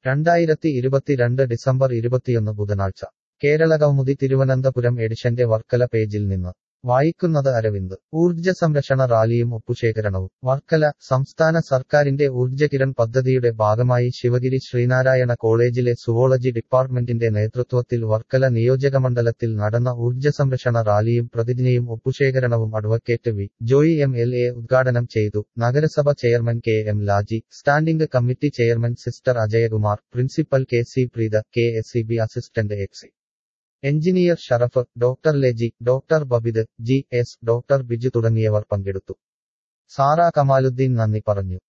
രണ്ടായിരത്തി ഇരുപത്തിരണ്ട് ഡിസംബർ ഇരുപത്തിയൊന്ന് ബുധനാഴ്ച കേരളകൗമുദി തിരുവനന്തപുരം എഡിഷന്റെ വർക്കല പേജിൽ നിന്ന് വായിക്കുന്നത് അരവിന്ദ് ഊർജ്ജ സംരക്ഷണ റാലിയും ഒപ്പുശേഖരണവും വർക്കല സംസ്ഥാന സർക്കാരിന്റെ ഊർജ്ജകിരൺ പദ്ധതിയുടെ ഭാഗമായി ശിവഗിരി ശ്രീനാരായണ കോളേജിലെ സുവോളജി ഡിപ്പാർട്ട്മെന്റിന്റെ നേതൃത്വത്തിൽ വർക്കല നിയോജകമണ്ഡലത്തിൽ നടന്ന ഊർജ്ജ സംരക്ഷണ റാലിയും പ്രതിജ്ഞയും ഒപ്പുശേഖരണവും advocate V Joy M L A ഉദ്ഘാടനം ചെയ്തു നഗരസഭ chairman K M Laji standing committee chairman sister Ajayakumar principal K C Preetha K S C B assistant exec engineer Sharaf doctor Leji doctor Babid G S doctor Biju തുടങ്ങിയവർ പങ്കെടുത്തു സാറ കമാലുദ്ദീൻ നന്ദി പറഞ്ഞു